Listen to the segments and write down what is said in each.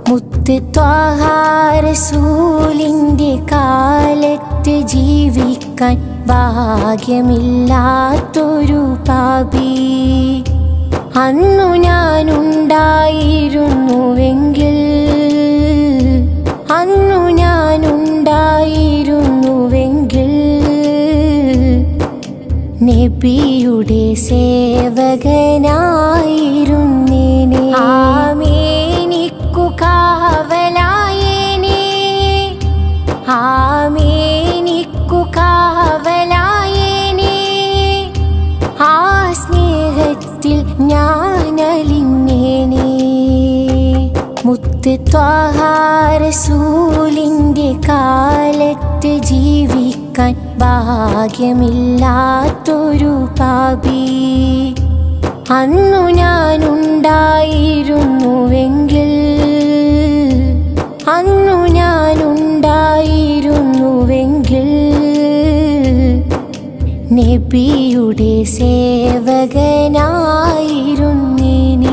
മുത്ത് ത്വാഹാരസൂലിൻ്റെ കാലത്ത് ജീവിക്കാൻ ഭാഗ്യമില്ലാത്തൊരു പാപി അന്നു ഞാനുണ്ടായിരുന്നുവെങ്കിൽ അന്നു ഞാനുണ്ടായിരുന്നുവെങ്കിൽ നബിയുടെ സേവകനായിരുന്നേനെ ആമേനിക്കു കാവലായേനെ ആമേനിക്കു കാവലായേനെ ആ സ്നേഹത്തിൽ ഞാനലിഞ്ഞേനെ മുത്ത് ത്വാഹാരസൂലിൻ്റെ കാലത്ത് ജീവിക്കാൻ ഭാഗ്യമില്ലാത്തൊരു പാപി അന്നു ഞാനുണ്ടായിരുന്നുവെങ്കിൽ അന്നു ഞാനുണ്ടായിരുന്നുവെങ്കിൽ നബിയുടെ സേവകനായിരുന്നേനെ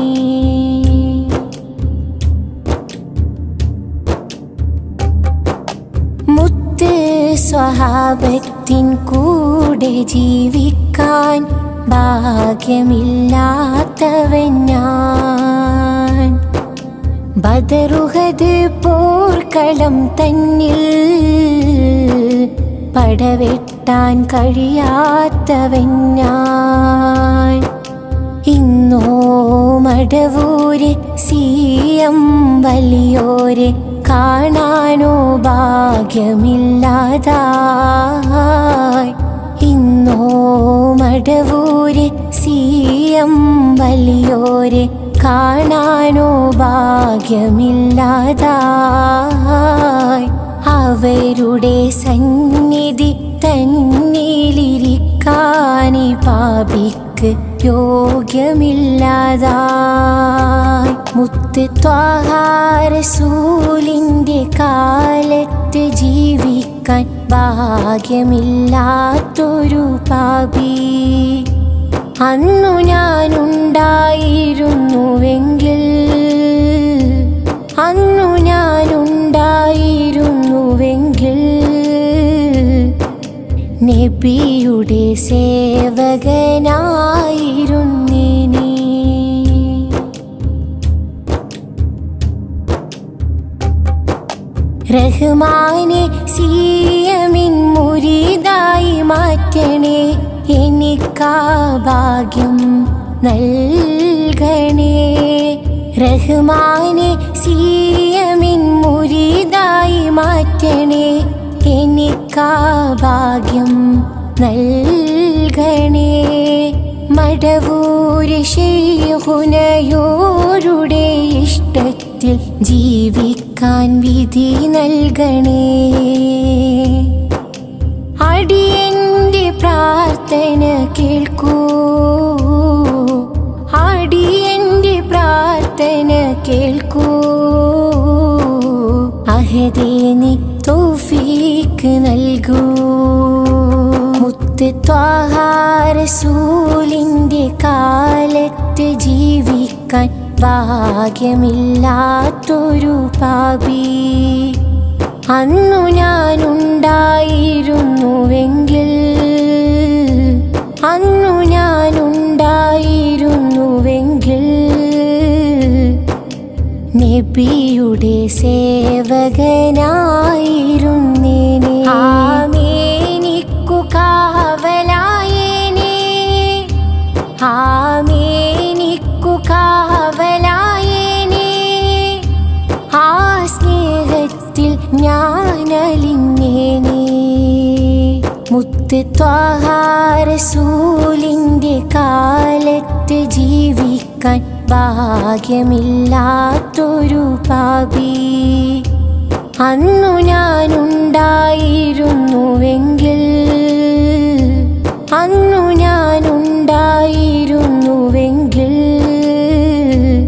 മുത്ത് സ്വഹാബത്തിൻ കൂടെ ജീവിക്കാൻ ഭാഗ്യമില്ലാത്തവൻ ഞാൻ ബദറുഹത് പോർക്കളം തന്നിൽ പടവെട്ടാൻ കഴിയാത്തവൻ ഞാൻ ഇന്നോ മടവൂര് സീയം വലിയോര് കാണാനോ ഭാഗ്യമില്ലാതായി ഇന്നോ മടവൂര് സീയം വലിയോര് കാണാനോ ഭാഗ്യമില്ലാതായി അവരുടെ സന്നിധി തന്നിലിരിക്കാനി പാപിക്ക് യോഗ്യമില്ലാതായി മുത്ത് ത്വാഹാരസൂലിൻ്റെ കാലത്ത് ജീവിക്കാൻ ഭാഗ്യമില്ലാത്തൊരു പാപി അന്നു ഞാനുണ്ടായിരുന്നുവെങ്കിൽ അന്നു ഞാനുണ്ടായിരുന്നുവെങ്കിൽ നബിയുടെ സേവകനായിരുന്നേനെ റഹ്മാനെ സിയമിൻ മുരീതായി മാറ്റണേ എനിക്കാ ഭാഗ്യം നൽകണേ റഹ്മാനെ സിയമിൻ മുരീതായി മാറ്റണേ എനിക്കാ ഭാഗ്യം നൽകണേ മടവൂര് ശൈഹുനയോരുടെ ഇഷ്ടത്തിൽ ജീവിക്കാൻ വിധി നൽകണേ അടിയന്റെ പ്രാർത്ഥന കേൾക്കൂ അടിയന്റെ പ്രാർത്ഥന കേൾക്കൂ അഹദേ നീ തൗഫീക്ക് നൽകൂ മുത്ത് ത്വാഹാരസൂലിൻ്റെ കാലത്ത് ജീവിക്കാൻ ഭാഗ്യമില്ലാത്തൊരു പാപി അന്നു ഞാനുണ്ടായിരുന്നുവെങ്കിൽ അന്നു ഞാനുണ്ടായിരുന്നുവെങ്കിൽ നബിയുടെ സേവകനായിരുന്നേനെ ആമേനിക്കു കാവലായേനെ ആമേനിക്കു കാവലായേനെ ആ സ്നേഹത്തിൽ ഞാനലിഞ്ഞേനെ മുത്ത് ത്വാഹാരസൂലിൻ്റെ കാലത്ത് ജീവിക്കാൻ ഭാഗ്യമില്ലാത്തൊരു പാപി അന്നു ഞാനുണ്ടായിരുന്നുവെങ്കിൽ അന്നു ഞാനുണ്ടായിരുന്നുവെങ്കിൽ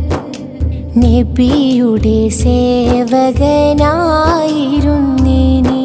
നബിയുടെ സേവകനായിരുന്നേനെ